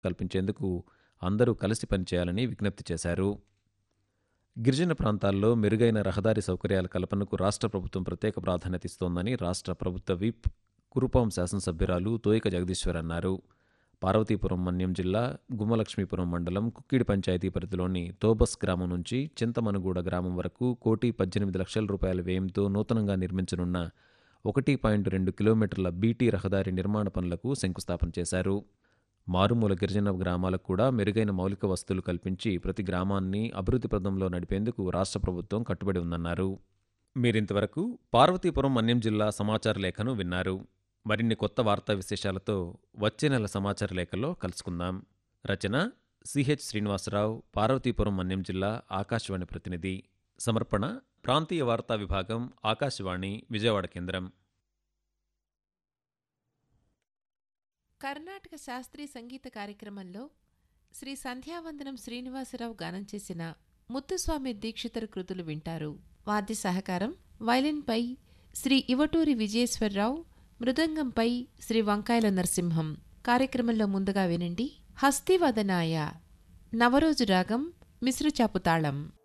కల్పించేందుకు అందరూ కలిసి పనిచేయాలని విజ్ఞప్తి చేశారు గిరిజన ప్రాంతాల్లో మెరుగైన రహదారి సౌకర్యాల కల్పనకు రాష్ట్ర ప్రభుత్వం ప్రత్యేక ప్రాధాన్యత ఇస్తోందని రాష్ట్ర ప్రభుత్వ విప్ కురుపాం శాసనసభ్యురాలు తోయిక జగదీశ్వర్ అన్నారు పార్వతీపురం మన్యం జిల్లా గుమ్మలక్ష్మీపురం మండలం కుక్కిడి పంచాయతీ పరిధిలోని తోబస్ గ్రామం నుంచి చింతమనుగూడ గ్రామం వరకు కోటి పద్దెనిమిది లక్షల రూపాయల వ్యయంతో నూతనంగా నిర్మించనున్న ఒకటి పాయింట్ రెండు కిలోమీటర్ల బీటీ రహదారి నిర్మాణ పనులకు శంకుస్థాపన చేశారు మారుమూల గిరిజన గ్రామాలకు కూడా మెరుగైన మౌలిక వస్తువులు కల్పించి ప్రతి గ్రామాన్ని అభివృద్ధి పదంలో నడిపేందుకు రాష్ట్ర ప్రభుత్వం కట్టుబడి ఉందన్నారు మీరింతవరకు పార్వతీపురం మన్యం జిల్లా సమాచార లేఖను విన్నారు మరిన్ని కొత్త వార్తా విశేషాలతో వచ్చే నెల సమాచార లేఖలో కలుసుకుందాం రచన సిహెచ్ శ్రీనివాసరావు పార్వతీపురం మన్యం జిల్లా ఆకాశవాణి ప్రతినిధి సమర్పణ ప్రాంతీయ వార్తా విభాగం ఆకాశవాణి విజయవాడ కేంద్రం కర్ణాటక శాస్త్రీయ సంగీత కార్యక్రమంలో శ్రీ సంధ్యావందనం శ్రీనివాసరావు గానం చేసిన ముత్తుస్వామి దీక్షితర కృతులు వింటారు వాద్య సహకారం వైలిన్పై శ్రీ ఇవటూరి విజయేశ్వరరావు మృదంగంపై శ్రీ వంకాయల నరసింహం కార్యక్రమంలో ముందుగా వినండి హస్తివదనాయ నవరోజు రాగం మిశ్రచాపు తాళం